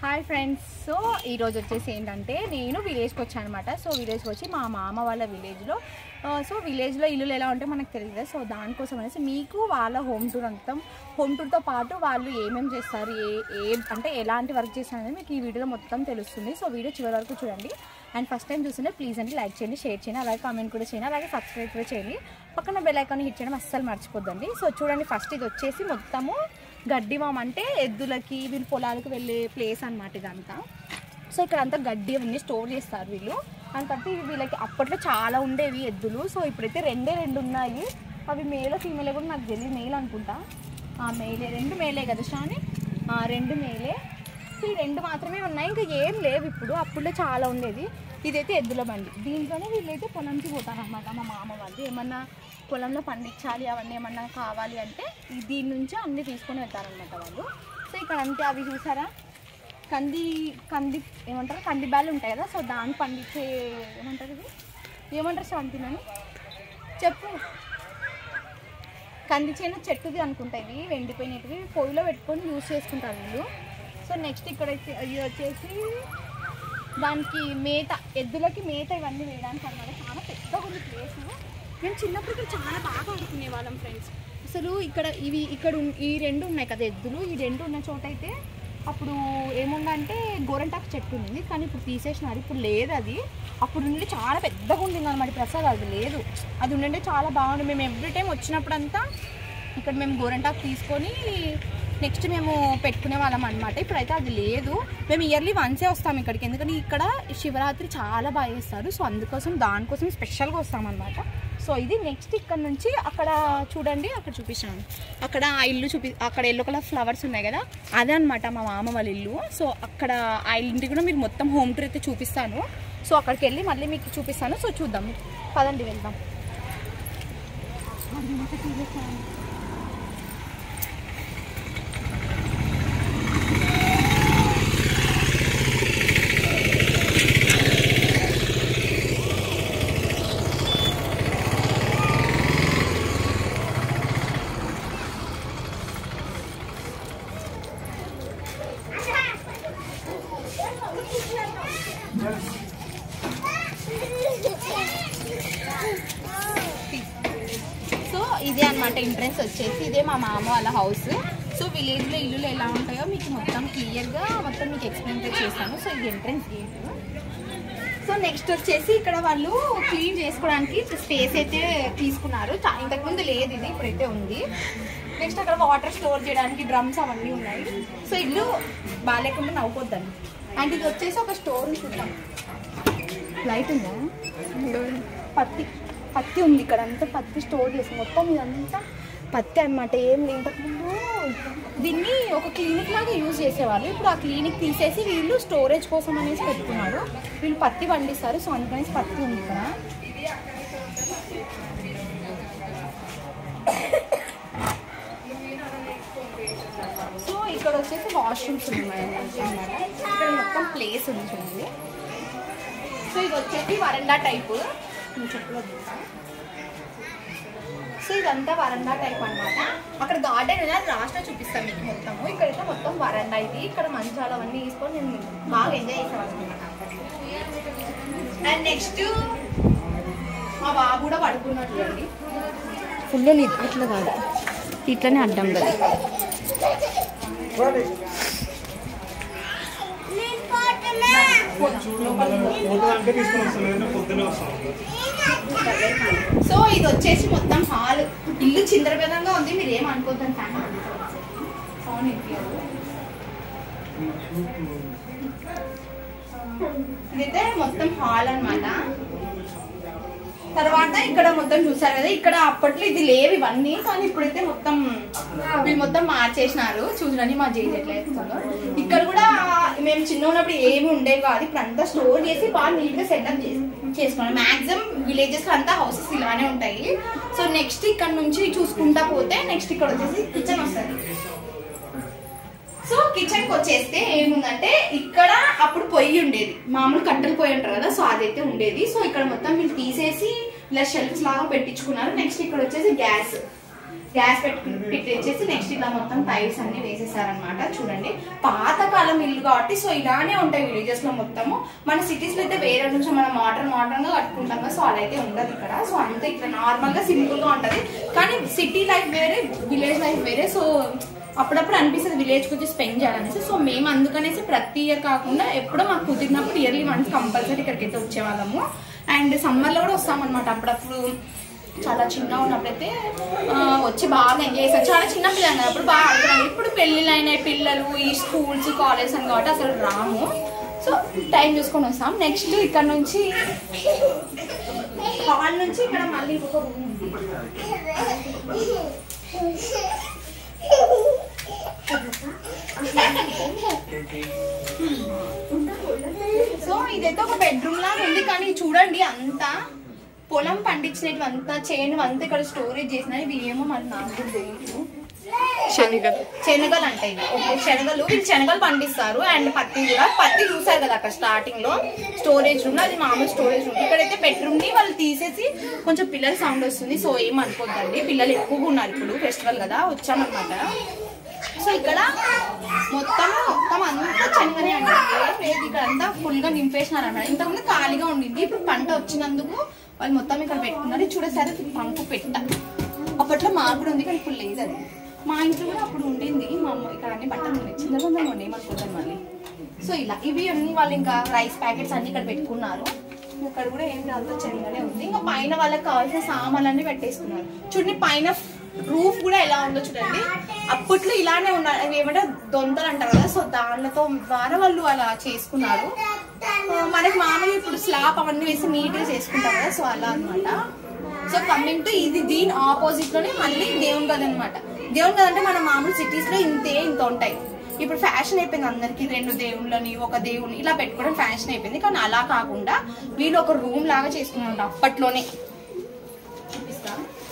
Hi friends so ఈరోజు వచ్చేసి ఏంటంటే నేను విలేజ్కి వచ్చాను అనమాట సో విలేజ్కి వచ్చి మా మామ వాళ్ళ విలేజ్లో సో విలేజ్లో ఇల్లులు ఎలా ఉంటే మనకు తెలియదు కదా సో దానికోసం అనేసి మీకు వాళ్ళ హోమ్ టూర్ అంతా హోమ్ టూర్తో పాటు వాళ్ళు ఏమేమి చేస్తారు ఏ ఏ అంటే ఎలాంటి వర్క్ చేస్తారు అనేది మీకు ఈ వీడియోలో మొత్తం తెలుస్తుంది సో వీడియో చివరి వరకు చూడండి అండ్ ఫస్ట్ టైం చూస్తుంటే ప్లీజ్ అండి లైక్ చేయండి షేర్ చేయండి అలాగే కామెంట్ కూడా చేయండి అలాగే సబ్స్క్రైబ్ కూడా చేయండి పక్కన బెల్ ఐకాన్ హిట్ చేయడం అస్సలు మర్చిపోద్దండి సో చూడండి ఫస్ట్ ఇది వచ్చేసి మొత్తము గడ్డివాం అంటే ఎద్దులకి వీళ్ళు పొలాలకు వెళ్ళే ప్లేస్ అనమాట ఇదంతా సో ఇక్కడ అంతా గడ్డి అవన్నీ స్టోర్ చేస్తారు వీళ్ళు అండ్ కాబట్టి ఇవి వీళ్ళకి అప్పట్లో చాలా ఉండేవి ఎద్దులు సో ఇప్పుడైతే రెండే రెండు ఉన్నాయి అవి మేలో ఫీమేలే కూడా నాకు తెలియదు మేల్ అనుకుంటా ఆ మేలే రెండు మేలే కదా షాని ఆ, రెండు మేలే సో ఈ రెండు మాత్రమే ఉన్నాయి ఇంకా ఏం లేవు ఇప్పుడు అప్పుడులో చాలా ఉండేది ఇదైతే ఎద్దుల బండి దీంట్లోనే వీళ్ళైతే పొలంకి పోతారనమాట మా మామ వాళ్ళు ఏమన్నా పొలంలో పండించాలి అవన్నీ ఏమన్నా కావాలి అంటే ఈ దీని నుంచి అన్ని తీసుకొని వెళ్తారనమాట వాళ్ళు సో ఇక్కడ అంతే అవి చూసారా కంది కంది ఏమంటారు కంది బ్యాలు ఉంటాయి కదా సో దాన్ని పండించే ఏమంటారు ఇది ఏమంటారు శాంతినని చెప్పు కంది చేను చెట్టుది అనుకుంటా ఇవి వెండిపోయినవి పొయ్యిలో పెట్టుకొని యూజ్ చేసుకుంటారు వీళ్ళు సో నెక్స్ట్ ఇక్కడ వచ్చి- ఇది వచ్చేసి దానికి మేత ఎద్దులకి మేత ఇవన్నీ వేయడానికి అనమాట చాలా పెద్దగా ఉంది ప్లేస్ మేము చిన్నప్పుడు ఇక్కడ చాలా బాగా ఆడుకునే వాళ్ళం ఫ్రెండ్స్ అసలు ఇక్కడ ఇవి ఇక్కడ ఉన్- ఈ రెండు ఉన్నాయి కదా ఎద్దులు ఈ రెండు ఉన్న చోట అయితే అప్పుడు ఏముందంటే గోరంటాకు చెట్టు ఉంది కానీ ఇప్పుడు తీసేసినారు ఇప్పుడు లేదు అది అప్పుడు ఉండి చాలా పెద్దగా ఉండింది అనమాట ప్రసాద్ అది లేదు అది ఉండంటే చాలా బాగుంది మేము ఎవ్రీ టైం వచ్చినప్పుడంతా ఇక్కడ మేము గోరంటాకు తీసుకొని నెక్స్ట్ మేము పెట్టుకునే వాళ్ళం అనమాట ఇప్పుడైతే అది లేదు మేము ఇయర్లీ వన్సే వస్తాం ఇక్కడికి ఎందుకంటే ఇక్కడ శివరాత్రి చాలా బాగా చేస్తారు సో అందుకోసం దానికోసం స్పెషల్గా వస్తాం అనమాట సో ఇది నెక్స్ట్ ఇక్కడ నుంచి అక్కడ చూడండి అక్కడ చూపిస్తాను అక్కడ ఆ ఇల్లు చూపి అక్కడ ఎల్లో కలర్ ఫ్లవర్స్ ఉన్నాయి కదా అదే అనమాట మా మామ వాళ్ళ ఇల్లు సో అక్కడ ఆ ఇంటికి కూడా మీకు మొత్తం హోమ్ టూర్ అయితే చూపిస్తాను సో అక్కడికి వెళ్ళి మళ్ళీ మీకు చూపిస్తాను సో చూద్దాం పదండి వెళ్దాం సో ఇదే అన్నమాట ఎంట్రన్స్ వచ్చేసి ఇదే మా మామ వాళ్ళ హౌస్ సో విలేజ్లో ఇల్లులు ఎలా ఉంటాయో మీకు మొత్తం క్లియర్గా మొత్తం మీకు ఎక్స్ప్లెయిన్ చేస్తాను సో ఇది ఎంట్రన్స్ గేట్ సో నెక్స్ట్ వచ్చేసి ఇక్కడ వాళ్ళు క్లీన్ చేసుకోవడానికి స్పేస్ అయితే తీసుకున్నారు చా- ఇంతకుముందు లేదు ఇది ఇప్పుడైతే ఉంది నెక్స్ట్ అక్కడ వాటర్ స్టోర్ చేయడానికి డ్రమ్స్ అవన్నీ ఉన్నాయి సో ఇల్లు బాగాలేకుండా నవ్వుకోద్దండి అండ్ ఇది వచ్చేసి ఒక స్టోర్ చూద్దాం లైట్ ఉందా పత్తి పత్తి ఉంది ఇక్కడ అంతా పత్తి స్టోర్ చేసి మొత్తం ఇదంతా పత్తి అనమాట ఏం లేదు ఇంతకుముందు దీన్ని ఒక క్లినిక్ లాగా యూజ్ చేసేవాళ్ళు ఇప్పుడు ఆ క్లినిక్ తీసేసి వీళ్ళు స్టోరేజ్ కోసం అనేసి పెట్టుకున్నారు వీళ్ళు పత్తి పండిస్తారు సో అందుకనేసి పత్తి ఉంది ఇక్కడ సో ఇక్కడ వచ్చేసి వాష్రూమ్స్ ఉన్నాయి అన్నమాట ఇక్కడ మొత్తం ప్లేస్ ఉంది చూడండి సో ఇది వచ్చేసి వరండా టైప్ నేను చెప్పులో చూస్తాను సో ఇదంతా వరండా టైప్ అన్నమాట అక్కడ గార్డెన్ ఎలా లాస్ట్ చూపిస్తాను మీకు మొత్తము ఇక్కడైతే మొత్తం వరండా ఇది ఇక్కడ మంచాలు అవన్నీ తీసుకొని నేను బాగా ఎంజాయ్ చేసేవాళ్ళం అనమాట అండ్ నెక్స్ట్ మా బాబు కూడా పడుకున్నాడు చూడండి ఫుల్ నిద్ర అట్లా కాదు ఇట్లనే అడ్డం కదా పోతుందంటే తీసుకుని వస్తాను లేదంటే పొద్దునే వస్తాను సో ఇది వచ్చేసి మొత్తం హాల్ ఇల్లు చిందరబెదంగా ఉంది మీరు ఏం అనుకోద్దని ఫ్యాన్ సౌండ్ వినిపించదు. ఇదైతే మొత్తం హాల్ అన్నమాట తర్వాత ఇక్కడ మొత్తం చూసారు కదా ఇక్కడ అప్పట్లో ఇది లేవు ఇవన్నీ కానీ ఇప్పుడైతే మొత్తం వీళ్ళు మొత్తం మార్చేసినారు చూడండి మా జేజ్ ఎట్లా వేస్తుందో ఇక్కడ కూడా మేము చిన్న ఉన్నప్పుడు ఏమి ఉండేవి కాదు ఇప్పుడు అంతా స్టోర్ చేసి బాగా నీట్ గా సెటప్ చేసుకున్నాం మాక్సిమం విలేజెస్ లో అంతా హౌసెస్ ఇలానే ఉంటాయి సో నెక్స్ట్ ఇక్కడ నుంచి చూసుకుంటా పోతే నెక్స్ట్ ఇక్కడ వచ్చేసి కిచెన్ వస్తుంది సో కిచెన్ కి వచ్చేస్తే ఏముందంటే ఇక్కడ అప్పుడు పొయ్యి ఉండేది మామూలు కట్టెలు పొయ్యి అంటారు కదా సో అదైతే ఉండేది సో ఇక్కడ మొత్తం వీళ్ళు తీసేసి ఇలా షెల్ఫ్స్ లాగా పెట్టించుకున్నారు నెక్స్ట్ ఇక్కడ వచ్చేసి గ్యాస్ గ్యాస్ పెట్టి పెట్టేసి నెక్స్ట్ ఇలా మొత్తం టైల్స్ అన్ని వేసేసారనమాట చూడండి పాతకాలం ఇల్లు కాబట్టి సో ఇలానే ఉంటాయి విలేజెస్ లో మొత్తము మన సిటీస్ లో అయితే వేరే నుంచి మనం మోడర్న్ మోడర్న్ గా కట్టుకుంటాం కదా సో అలా అయితే ఉండదు ఇక్కడ సో అంతా ఇట్లా నార్మల్ గా సింపుల్ గా ఉంటది కానీ సిటీ లైఫ్ వేరే విలేజ్ లైఫ్ వేరే సో అప్పుడప్పుడు అనిపిస్తుంది విలేజ్ వచ్చి స్పెండ్ చేయాలనేసి సో మేము అందుకనేసి ప్రతి ఇయర్ కాకుండా ఎప్పుడో మాకు కుదిరినప్పుడు ఇయర్లీ వన్స్ కంపల్సరీ ఇక్కడికి అయితే వచ్చేవాళ్ళము అండ్ సమ్మర్లో కూడా వస్తామన్నమాట అప్పుడప్పుడు చాలా చిన్నగా ఉన్నప్పుడైతే ఆ, వచ్చి బాగా ఎంజాయ్ చేస్తాం చాలా చిన్న పిల్లలు కదా అప్పుడు బాగా ఆడుకున్నాం ఇప్పుడు పెళ్ళిళ్ళు అయినాయి పిల్లలు ఈ స్కూల్స్ కాలేజ్ అని కాబట్టి అసలు రాము సో టైం చూసుకొని వస్తాం నెక్స్ట్ ఇక్కడ నుంచి హాల్ నుంచి ఇక్కడ మళ్ళీ ఒక రూమ్ ఉంది సో ఇదైతే ఒక బెడ్రూమ్ లాగా ఉంది కానీ చూడండి అంతా పొలం పండించినవి అంతా చేను అంతా ఇక్కడ స్టోరేజ్ చేసినవి ఇవి ఏమో మరి నాకు కూడా తెలియదు శనిగలు శనగలు అంటే ఇవి ఓకే శనగలు వీళ్ళు శనగలు పండిస్తారు అండ్ పత్తి కూడా పత్తి చూసారు కదా అక్కడ స్టార్టింగ్ లో స్టోరేజ్ రూమ్ అది మామూలు స్టోరేజ్ రూమ్ ఇక్కడైతే బెడ్రూమ్ ని వాళ్ళు తీసేసి కొంచెం పిల్లల సౌండ్ వస్తుంది సో ఏం అనుకోద్దండి పిల్లలు ఎక్కువగా ఉన్నారు ఇప్పుడు ఫెస్టివల్ కదా వచ్చామన్నమాట సో ఇక్కడ మొత్తం మొత్తం అంతా శనగనే అండి ఏం లేదు ఇక్కడ అంతా ఫుల్ గా నింపేసినారు అన్నమాట ఇంతకుముందు ఖాళీగా ఉండింది ఇప్పుడు పంట వచ్చినందుకు వాళ్ళు మొత్తం ఇక్కడ పెట్టుకున్నారు ఇది చూడసారి ఇది పంపు పెట్ట అప్పట్లో మాకు కూడా ఉంది కానీ ఇప్పుడు లేదు అది మా ఇంట్లో కూడా అప్పుడు ఉండింది మా అమ్మ ఇక్కడ అన్ని బట్టలు ఉన్నాయి చిన్న కొంచెం ఉన్నాయి ఏమనుకుంటాం మళ్ళీ సో ఇలా ఇవి అన్ని వాళ్ళు ఇంకా రైస్ ప్యాకెట్స్ అన్ని ఇక్కడ పెట్టుకున్నారు ఇక్కడ కూడా ఏం అంతా చెన్ననే ఉంది ఇంకా పైన వాళ్ళకి కావాల్సిన సామాన్లన్నీ పెట్టేసుకున్నారు చూడండి పైన రూఫ్ కూడా ఎలా ఉందో చూడండి అప్పట్లో ఇలానే ఉన్నారు అవి ఏమంటే దొంతలు అంటారు కదా సో దానితో ద్వారా వాళ్ళు అలా చేసుకున్నారు ఆ, మనకి మామూలుగా ఇప్పుడు స్లాబ్ అవన్నీ వేసి నీట్ గా చేసుకుంటారు కదా సో అలా అన్నమాట సో కమింగ్ టు ఇది దీని ఆపోజిట్ లోనే మళ్ళీ దేవుని గది అనమాట దేవుని గది అంటే మన మామూలు సిటీస్ లో ఇంతే ఇంత ఉంటాయి ఇప్పుడు ఫ్యాషన్ అయిపోయింది అందరికి రెండు దేవుళ్ళని ఒక దేవుని ఇలా పెట్టుకోవడం ఫ్యాషన్ అయిపోయింది కానీ అలా కాకుండా వీళ్ళు ఒక రూమ్ లాగా చేసుకున్నారు అప్పట్లోనే చూపిస్తా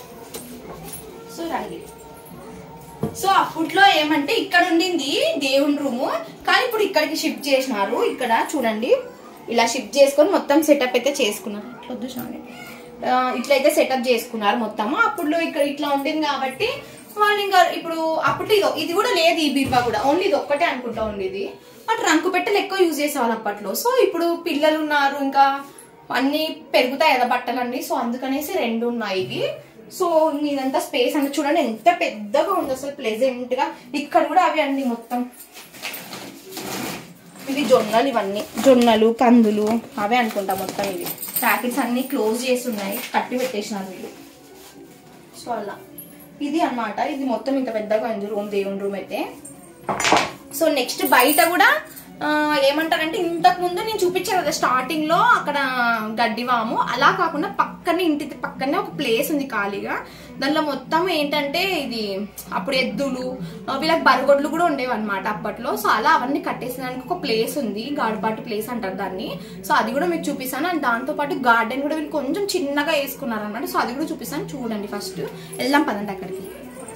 సో రండి సో అప్పట్లో ఏమంటే ఇక్కడ ఉండింది దేవుని రూము కానీ ఇప్పుడు ఇక్కడికి షిఫ్ట్ చేసినారు ఇక్కడ చూడండి ఇలా షిఫ్ట్ చేసుకొని మొత్తం సెటప్ అయితే చేసుకున్నారు వద్దు స్వామి ఆ, ఇట్లయితే సెటప్ చేసుకున్నారు మొత్తము అప్పుడు ఇక్కడ ఇట్లా ఉండింది కాబట్టి వాళ్ళు ఇంకా ఇప్పుడు అప్పుడు ఇది ఇది కూడా లేదు ఈ బివ్వ కూడా ఓన్లీ ఇది ఒక్కటే అనుకుంటా ఉండేది బట్ రంకు పెట్టెలు ఎక్కువ యూజ్ చేసేవాళ్ళు అప్పట్లో సో ఇప్పుడు పిల్లలు ఉన్నారు ఇంకా అన్ని పెరుగుతాయి కదా బట్టలన్నీ సో అందుకనేసి రెండు ఉన్నాయి ఇవి సో ఇదంతా స్పేస్ అంటే చూడండి ఎంత పెద్దగా ఉంది అసలు ప్లెజెంట్ గా ఇక్కడ కూడా అవి అండి మొత్తం ఇవి జొన్నలు ఇవన్నీ జొన్నలు కందులు అవే అనుకుంటా మొత్తం ఇవి ప్యాకెట్స్ అన్ని క్లోజ్ చేసి ఉన్నాయి కట్టి పెట్టేసినారు వీళ్ళు సో అలా ఇది అన్నమాట ఇది మొత్తం ఇంత పెద్దగా ఉంది రూమ్ దేవుని రూమ్ అయితే సో నెక్స్ట్ బయట కూడా ఆ, ఏమంటారంటే ఇంతకు ముందు నేను చూపించాను కదా స్టార్టింగ్ లో అక్కడ గడ్డివాము అలా కాకుండా పక్కనే ఇంటి పక్కనే ఒక ప్లేస్ ఉంది ఖాళీగా దానిలో మొత్తం ఏంటంటే ఇది అప్పుడు ఎద్దులు ఆ, వీళ్ళకి బరగొడ్లు కూడా ఉండేవి అనమాట అప్పట్లో సో అలా అవన్నీ కట్టేసడానికి ఒక ప్లేస్ ఉంది గాడిపాటు ప్లేస్ అంటారు దాన్ని సో అది కూడా మీకు చూపిస్తాను అండ్ దాంతో పాటు గార్డెన్ కూడా వీళ్ళు కొంచెం చిన్నగా వేసుకున్నారు అనమాట సో అది కూడా చూపిస్తాను చూడండి ఫస్ట్ వెళ్దాం పదండి అక్కడికి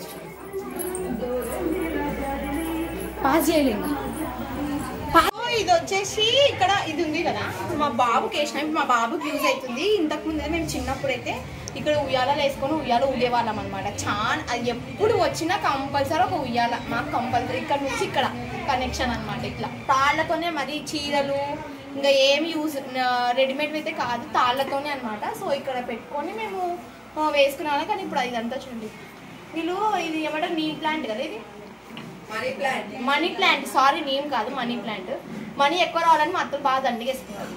పాస్ చేయలేము ఇది వచ్చేసి ఇక్కడ ఇది ఉంది కదా మా బాబుకి వేసిన మా బాబుకి యూజ్ అవుతుంది ఇంతకు ముందు మేము చిన్నప్పుడు అయితే ఇక్కడ ఉయ్యాలలో వేసుకొని ఉయ్యాల ఊగేవాళ్ళం అనమాట చాలా అది ఎప్పుడు వచ్చినా కంపల్సరీ ఒక ఉయ్యాల మాకు కంపల్సరీ ఇక్కడ నుంచి ఇక్కడ కనెక్షన్ అన్నమాట ఇట్లా తాళ్ళతోనే మరి చీరలు ఇంకా ఏమి యూజ్ రెడీమేడ్ అయితే కాదు తాళ్ళతోనే అన్నమాట సో ఇక్కడ పెట్టుకొని మేము ఆ, వేసుకునే వాళ్ళం కానీ ఇప్పుడు ఇదంతా చూడండి వీళ్ళు ఇది ఏమంటారు నీ ప్లాంట్ కదా ఇది మనీ ప్లాంట్ సారీ నేమ్ కాదు మనీ ప్లాంట్ మనీ ఎక్కువ రావాలని మా అత్తలు బాగా దండిగేసుకున్నారు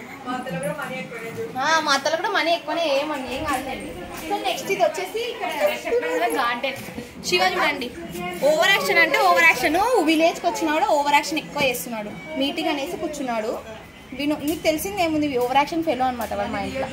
ఆ, మా అత్తలు కూడా మనీ ఎక్కువనే ఏమని ఏం కాదండి సో నెక్స్ట్ ఇది వచ్చేసి ఇక్కడ గార్డెన్ శివ చూడండి ఓవర్ యాక్షన్ అంటే ఓవర్ యాక్షన్ విలేజ్కి వచ్చినాడు ఓవర్ యాక్షన్ ఎక్కువ చేస్తున్నాడు మీటింగ్ అనేసి కూర్చున్నాడు విను నీకు తెలిసింది ఏముంది ఓవర్ యాక్షన్ ఫెలో అనమాట వాళ్ళ మా ఇంట్లో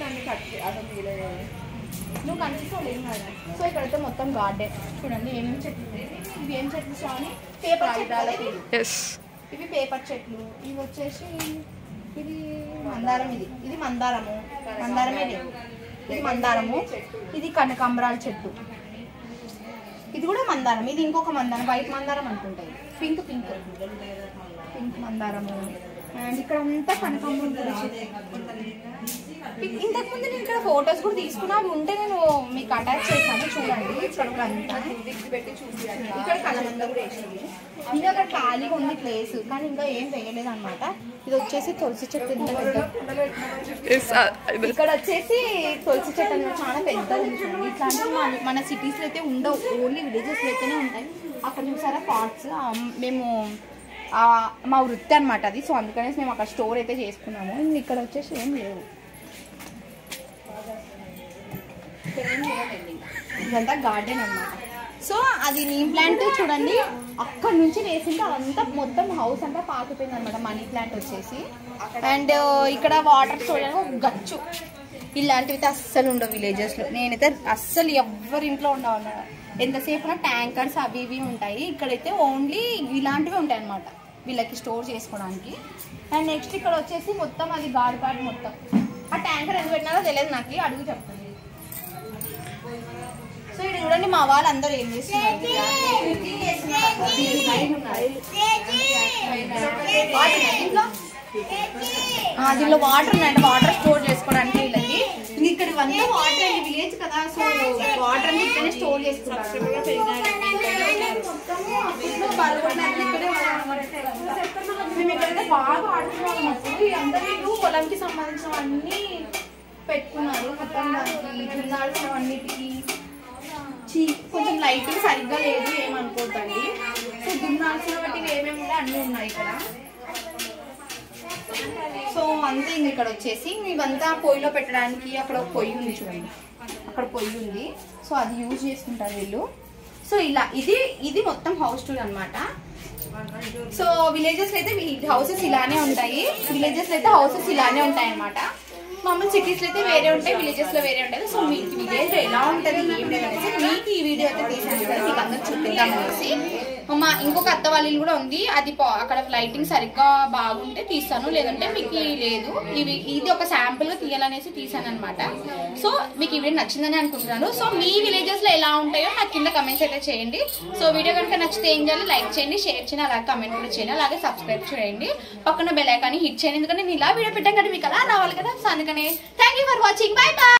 నువ్వు కనిపిస్తావు ఏం కాదు సో ఇక్కడైతే మొత్తం గార్డెన్ చూడండి ఏమేమి చెట్లు ఉన్నాయి. ఇవి ఏం చెట్లు స్వామి పేపర్ చెట్లు ఎస్ ఇవి పేపర్ చెట్లు ఇవి వచ్చేసి ఇది మందారం ఇది ఇది మందారము మందారమే లేదు. ఇది మందారము ఇది కనకాంబరాల చెట్టు ఇది కూడా మందారం ఇది ఇంకొక మందారం వైట్ మందారం అనుకుంటాయి పింక్ పింక్ పింక్ మందారము అండ్ ఇక్కడ అంతా కనకాంబరం గురించి ఇంతకు ముందు నేను ఇక్కడ ఫొటోస్ కూడా తీసుకున్నా అవి ఉంటే నేను మీకు అటాచ్ చేశాను చూడండి ఇక్కడ కూడా అంతా ఇక్కడ కలమంద కూడా వేసింది ఇంకా అక్కడ ఖాళీగా ఉంది ప్లేస్ కానీ ఇంకా ఏం వేయలేదు అనమాట ఇది వచ్చేసి తులసి చెట్టు ఇంత పెద్ద ఇక్కడ వచ్చేసి తులసి చెట్టు అనేది చాలా పెద్దది ఉంటుంది ఇట్లాంటివి మన మన సిటీస్లో అయితే ఉండవు ఓన్లీ విలేజెస్లో అయితేనే ఉంటాయి అక్కడ చూసారా పార్ట్స్ మేము ఆ, మా వృత్తి అనమాట అది సో అందుకనేసి మేము అక్కడ స్టోర్ అయితే చేసుకున్నాము ఇంక ఇక్కడ వచ్చేసి ఏం లేవు ఇక్కడ ఏం లేవండి ఇంకా. ఇదంతా గార్డెన్ అన్నమాట సో అది నీ ప్లాంట్ చూడండి అక్కడ నుంచి వేసింటే అదంతా మొత్తం హౌస్ అంతా పాకిపోయింది అనమాట మనీ ప్లాంట్ వచ్చేసి అండ్ ఇక్కడ వాటర్ చూడడానికి ఒక గచ్చు ఇలాంటివి అయితే అస్సలు ఉండవు విలేజెస్లో నేనైతే అస్సలు ఎవరి ఇంట్లో ఉండవు ఎంతసేపు ట్యాంకర్స్ అవి ఇవి ఉంటాయి ఇక్కడైతే ఓన్లీ ఇలాంటివి ఉంటాయి అనమాట వీళ్ళకి స్టోర్ చేసుకోవడానికి అండ్ నెక్స్ట్ ఇక్కడ వచ్చేసి మొత్తం అది గాడ్ గాడ్ మొత్తం ఆ ట్యాంకర్ ఎందుకు పెట్టినారో తెలియదు నాకు అడుగు చెప్తుంది సో ఇక్కడ చూడండి మా వాళ్ళందరూ ఏం చేస్తున్నారు cooking చేస్తున్నారు. దీనికి లైన్ ఉన్నాయి. వాటర్ ఉన్నాయా దీంట్లో? ఆ, దీనిలో వాటర్ ఉన్నాయండి వాటర్ స్టోర్ చేసుకోవడానికి వీళ్ళకి ఇంక ఇక్కడ ఇవంతా వాటర్ అండి విలేజ్ కదా సో వాటర్ అన్ని ఇక్కడనే స్టోర్ చేసుకుంటారు మొత్తము అప్పట్లో పాల్గొనడానికి ఇక్కడే వాళ్ళు మేము ఇక్కడైతే బాగా ఆడుకున్నాం అప్పుడు ఈ అందరూ వీళ్ళు పొలంకి సంబంధించినవన్నీ పెట్టుకున్నారు మొత్తం దానికి దున్నాల్సినవన్నిటికి చీ కొంచెం లైట్ సరిగ్గా లేదు ఏమనుకోకండి సో దున్నాల్సిన వాటికి ఏమేమి ఉన్నాయి అన్నీ ఉన్నాయి ఇక్కడ సో అంతే ఇంక ఇక్కడ వచ్చేసి ఇవంతా పొయ్యిలో పెట్టడానికి అక్కడ ఒక పొయ్యి ఉంది చూడండి అక్కడ పొయ్యి ఉంది సో అది యూజ్ చేసుకుంటారు వీళ్ళు సో ఇలా ఇది ఇది మొత్తం హౌస్ టూర్ అన్నమాట సో విలేజెస్ అయితే హౌసెస్ ఇలానే ఉంటాయి విలేజెస్ అయితే హౌసెస్ ఇలానే ఉంటాయి అన్నమాట మామూలు సిటీస్ లో అయితే వేరే ఉంటాయి విలేజెస్ లో వేరే ఉంటాయి సో మీకు విలేజ్ ఎలా ఉంటది ఏం లేదు అనేసి మీకు ఈ వీడియో అయితే తీసాను కదా మీకు అందరికి చూపిద్దాం అనేసి మా ఇంకొక అత్త వాళ్ళ ఇల్లు కూడా ఉంది అది పా- అక్కడ లైటింగ్ సరిగ్గా బాగుంటే తీస్తాను లేదంటే మీకు ఈ లేదు ఇవి ఇది ఒక శాంపుల్ గా తీయాలనేసి తీసాను అనమాట సో మీకు ఈ వీడియో నచ్చిందని అనుకుంటున్నాను సో మీ విలేజెస్ లో ఎలా ఉంటాయో నాకు కింద కమెంట్స్ అయితే చేయండి సో వీడియో కనుక నచ్చితే ఏం చేయాలి లైక్ చేయండి షేర్ చేయండి అలాగే కమెంట్ కూడా చేయండి అలాగే సబ్స్క్రైబ్ చేయండి పక్కన బెల్ ఐకాన్ హిట్ చేయండి ఎందుకంటే నేను ఇలా వీడియో పెట్టాం కదా మీకు అలా రావాలి కదా సో అందుకని thank you for watching bye by